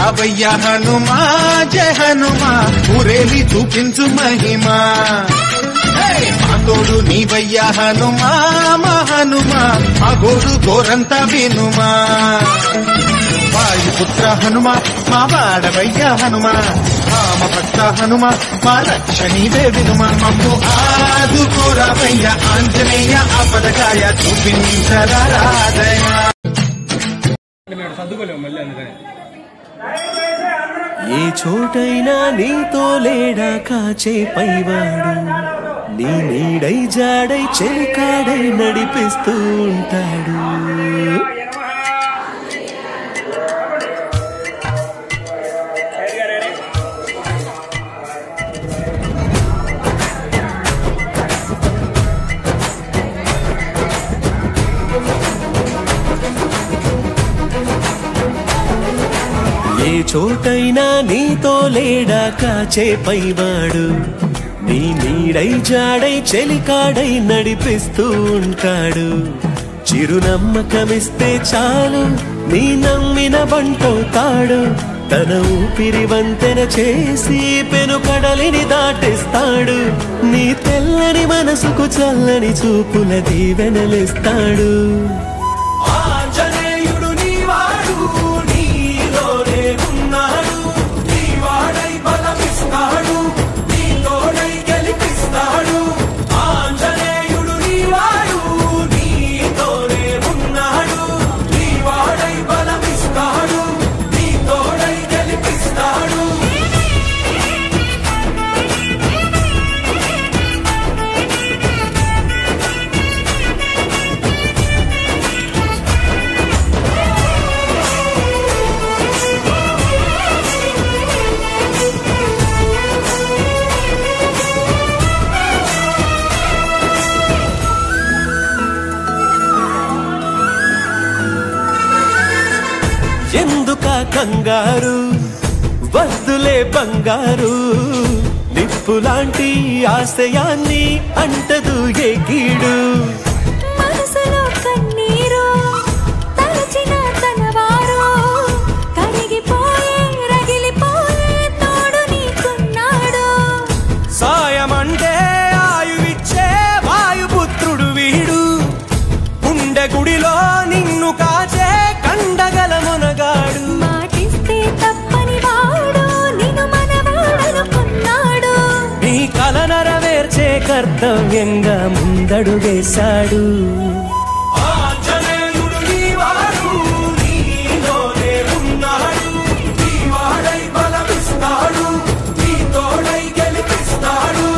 రావయ్య హనుమా జయ హనుమా ఊరేవి చూపించు మహిమా హే! మా తోడు నీవయ్య హనుమా మా హనుమా మా గోడు గోరంత వినుమా వాయుపుత్ర హనుమ మా వాడవయ్య హనుమ రామ భక్త హనుమ మా రక్ష నీవే వినుమ మమ్ము ఆదుకోరవయ్య ఆంజనేయ ఆపదకాయ చూపించరాదయ అంటే మేము సర్దుకోలేము మళ్ళీ అందుకని ఏ చోటైనా నీతో లేడా కాచే పైవాడు నీ నీడై జాడై చెలికాడై నడిపిస్తూ ఉంటాడు ఏ చోటైనా నీతో లేడా కాచే పైవాడు నీ నీడై జాడై చెలికాడై నడిపిస్తూ ఉంటాడు చిరునమ్మకమిస్తే చాలు నీ నమ్మిన బంటవుతాడు తన ఊపిరి వంతెన చేసి పెను కడలిని దాటిస్తాడు నీ తెల్లని మనసుకు చల్లని చూపుల దీవెనలిస్తాడు ఆంజనేయుడు నీవాడు నీలోనే ఉన్నాడు నీవాడై బలమిస్తాడు నీ తోడై గెలిపిస్తాడు ఆంజనేయుడు నీవాడు నీతోనే ఉన్నాడు నీవాడై బలమిస్తాడు నీ తోడై గెలిపిస్తాడు ఎందుక కంగారు వద్దులే బంగారు నిప్పులాంటి ఆశయాన్ని అంటదు ఏ కీడు మనసులో కన్నీరు తలచిన తనవారు కరిగిపోయే రగిలిపోయే తోడు నీకున్నాడు సాయమంటే ఆయువిచ్చే వాయుపుత్రుడు వీడు గుండె గుడిలో నిన్ను కాచే కండగల మునగాడు మాటిస్తే తప్పని వాడు నిన్ను మనవాడనుకున్నాడు నీ కల నెరవేర్చే కర్తవ్యంగా ముందడుగేశాడు ఆంజనేయుడు నీవాడు నీలోనే ఉన్నాడు నీవాడై బలమిస్తాడు నీ తోడై గెలిపిస్తాడు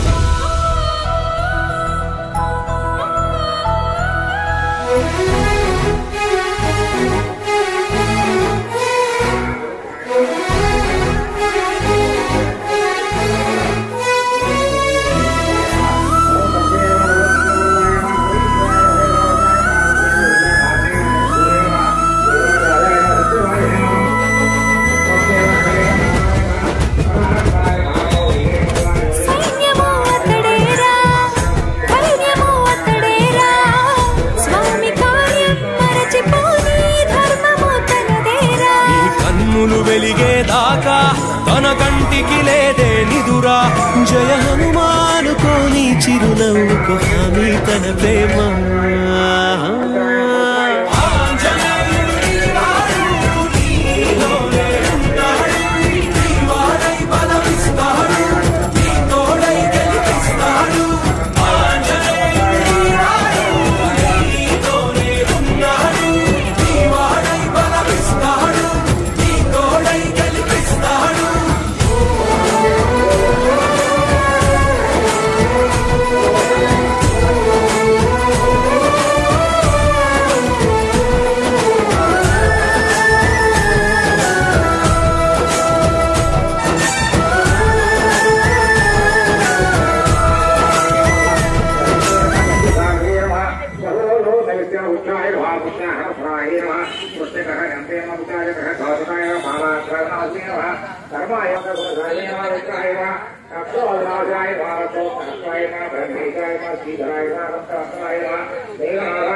సైన్యము అతడేరా ధైర్యము అతడేరా స్వామి కార్యం మరచిపోని ధర్మము తనదేరా నీ కన్నులు వెలిగేదాకా తన కంటికి లేదే నిదురా జయ హనుమానుకోని చిరునవ్వుకు హామీ తన ప్రేమ ఆంజనేయుడు నీవాడు, నీలోనే ఉన్నాడు, నీవాడై బలమిస్తాడు, నీ తోడై గెలిపిస్తాడు. ఆంజనేయుడు నీవాడు, నీలోనే ఉన్నాడు, నీవాడై బలమిస్తాడు, నీ తోడై గెలిపిస్తాడు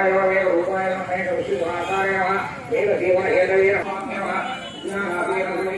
జ్ఞానాదీన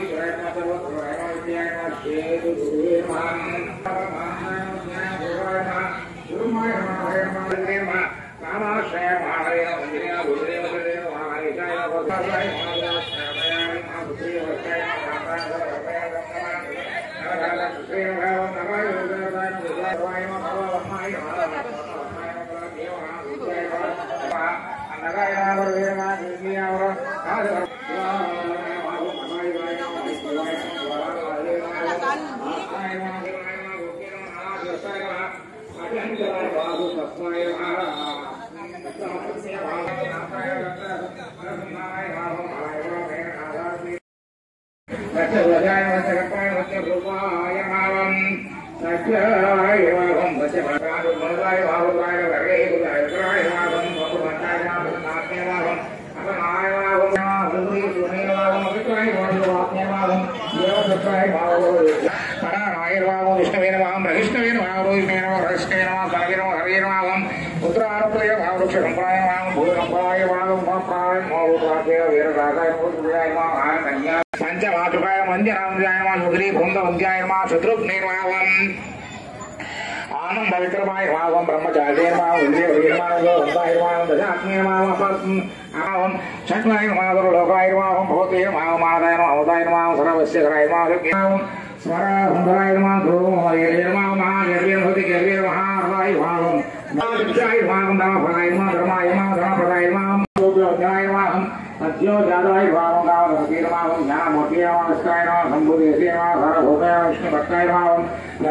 పంచమాతుకాయ మంజనాంజాయమా సుగ్రీ బృంద వంధ్యాయమా శత్రుఘ్నిర్మావం ఆనంద విక్రమాయ భావం బ్రహ్మచార్యమావం ఇంద్రియమావం వందాయమావం దశాత్మీయమావం ఆవం షట్మాయమావం లోకాయమావం భూతేయమావమాదాయం అవదాయమావం సర్వస్యకరాయమావం స్వర సుందరాయమావం ధ్రువమాయమావం మహాగర్వీర్భూతి గర్వీర్మహార్వాయుమావం భావం ధర్మఫలాయమా ధర్మాయమా ధర్మప్రదాయమాం జ్ఞాయమాహం సత్యో జాతవాయుభావం కావీరమావం జ్ఞానమూర్తియమాస్కాయమా సంబుధేసేమా సర్వభూతయ విష్ణు భక్తాయమావం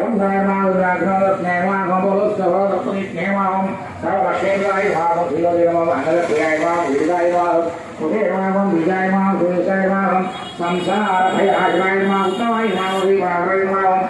ధర్మధారణాదురాఘ్నోత్సవస్నేమావం సర్వక్షేత్రాయుభావం శ్రీయోజనమం అంగలప్రియాయమావం విడిదాయమావం ఉదయమావం విజయమావం సురేశాయమావం సంసారభయాజమాయమా ఉత్తమాయమావం శ్రీమారయమావం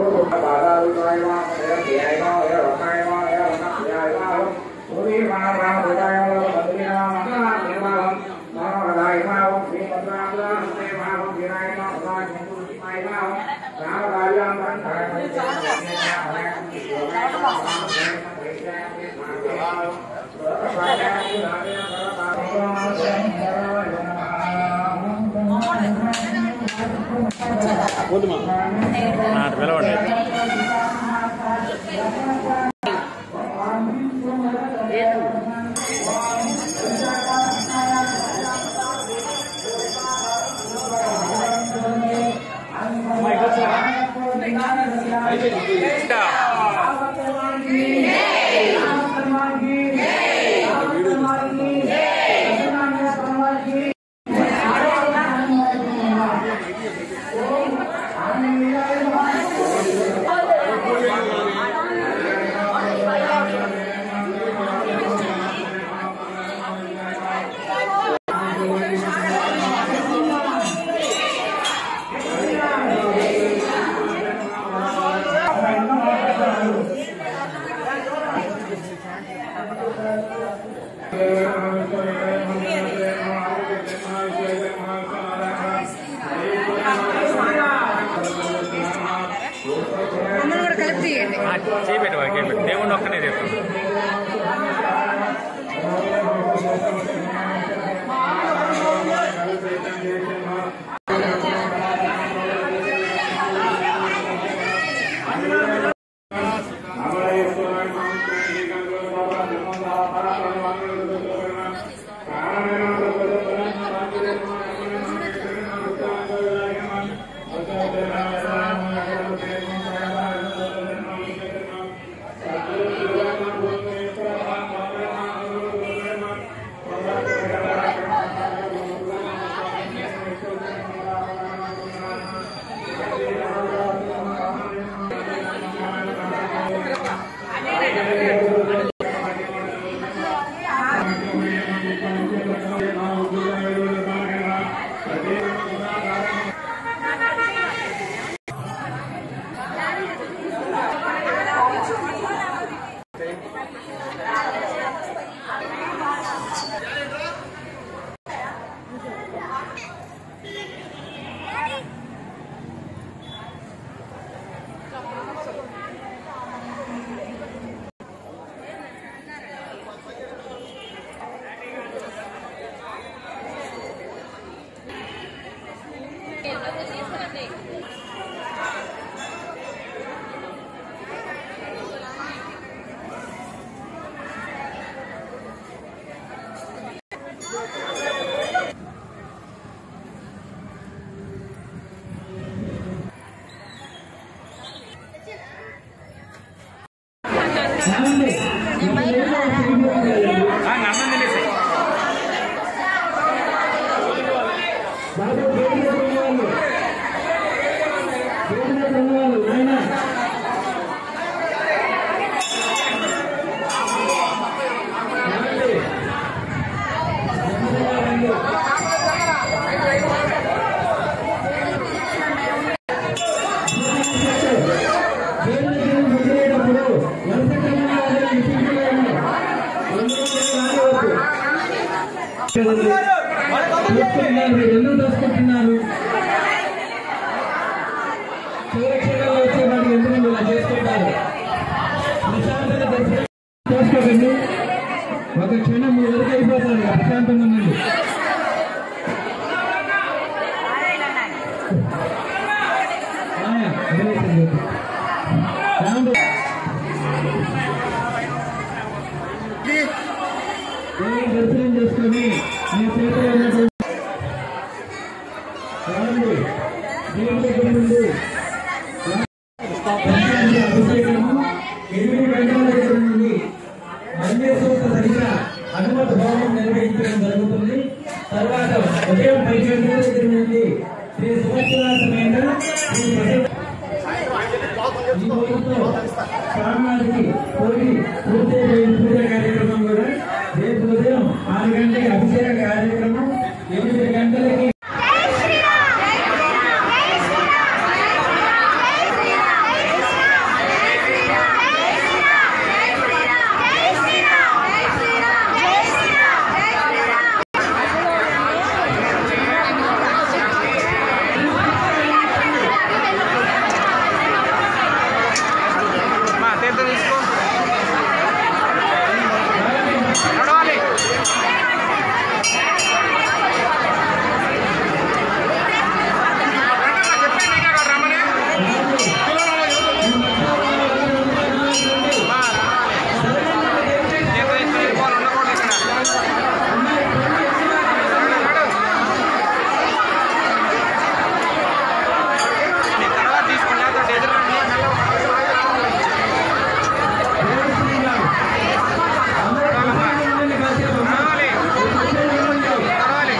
చేయబెట్టు వారికి దేవుణ్ణి ఒక్కనే చేస్తాం వాళ్ళు నాయన దేవునికి ముద్రేటప్పుడు ఎంత క్రమంగా నిశ్చించలేము చూసుకుంటున్నారు ఎందుకు చూసుకుంటున్నారు సురక్షణలో వచ్చే వాడు ఎందుకు ఇలా చేసుకుంటారు ప్రశాంతత దర్శనం చేసుకోకండి ఒక క్షణం మీ వరకు అయిపోతారు ప్రశాంతంగా ఉండండి ఆయా, వదిలేసేయండి. రాముడు. దేవుని దర్శనం చేసుకొని మీ చేతిలో ఉన్నటువంటి రాముడు దేవుని దగ్గర నుండి అభిషేకము ఎనిమిది గంటల దగ్గర నుండి మన్యేశ్వర సరిగ్గా హనుమత్ హోమం నిర్వహించడం జరుగుతుంది తర్వాత ఉదయం పది గంటల దగ్గర నుండి శ్రీ సుభద్రా సమేత శ్రీ ప్రసన్న ఈ రోజుతో స్వామివారికి కోరి పూర్తయిపోయిన పూజ కార్యక్రమం కూడా రేపు ఉదయం ఆరు గంటలకి అభిషేక కార్యక్రమం ఎనిమిది గంటలకి మా తీర్థం తీసుకో నడవాలి చెప్పండి ఇంకా అక్కడ రమ్మని మా తీర్థం తీసుకొని వెళ్ళిపోవాలి ఉండకూడదు ఇక్కడ నేను తర్వాత తీసుకుని లేకపోతే ఎదురు నడవాలి నడవాలి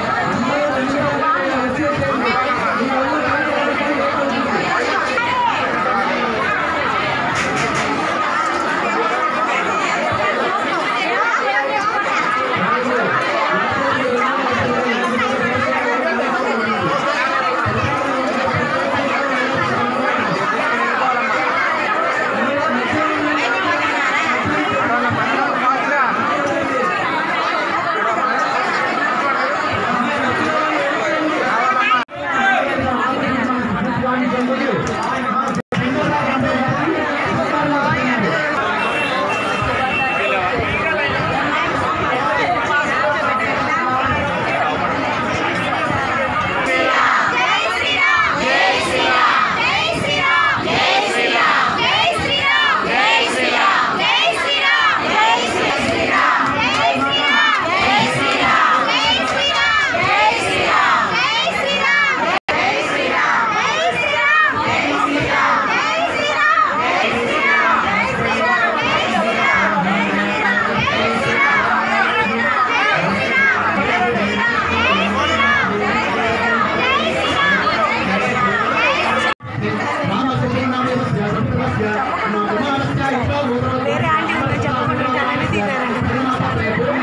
వేరే ఆంటీ కూడా చెప్పకుండా అలానే తీశారండి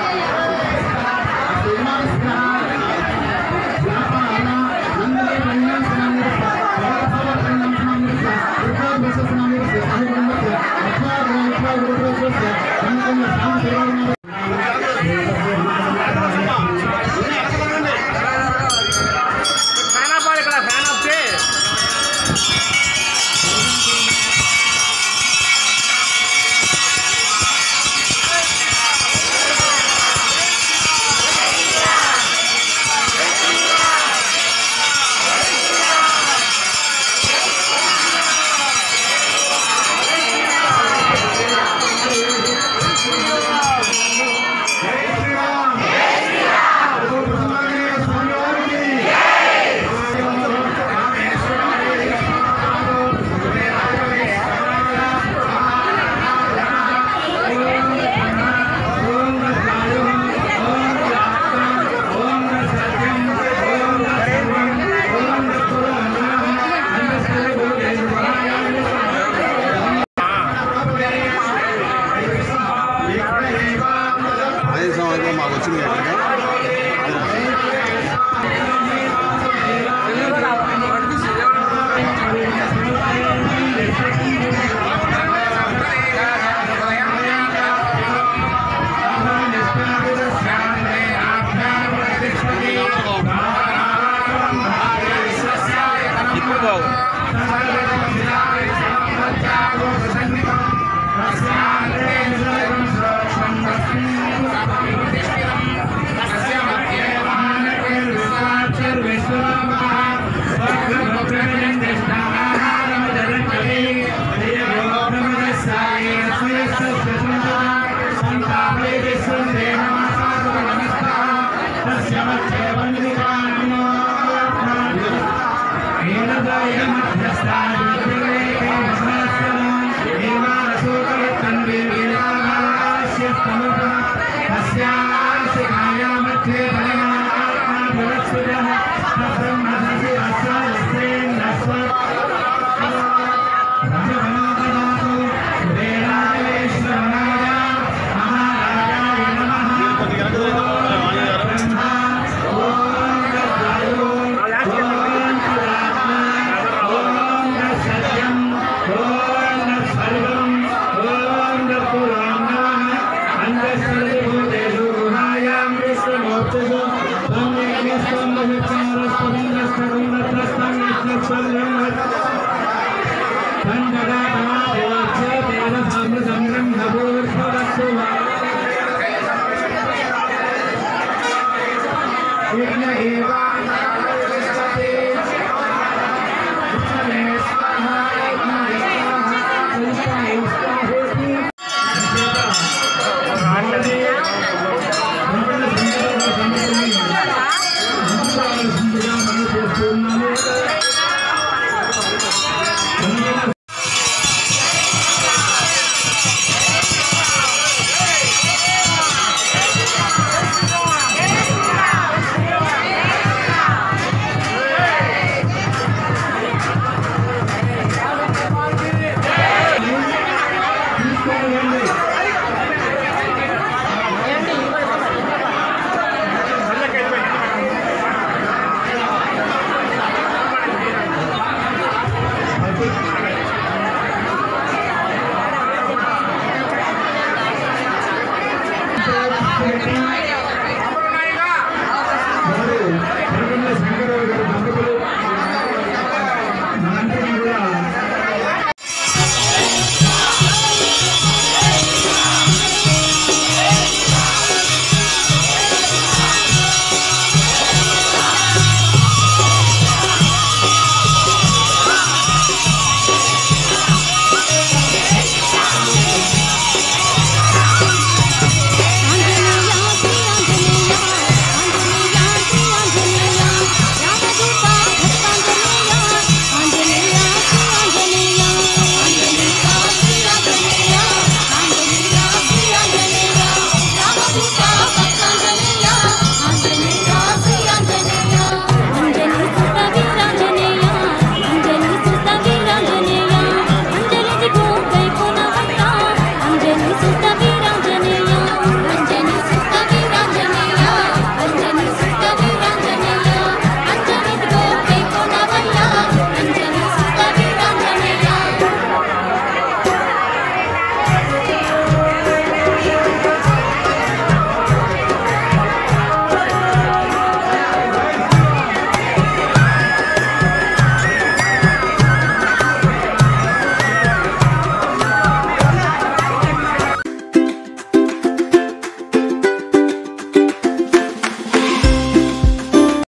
శ్రీమాన్ బాబు మధ్యస్థాయి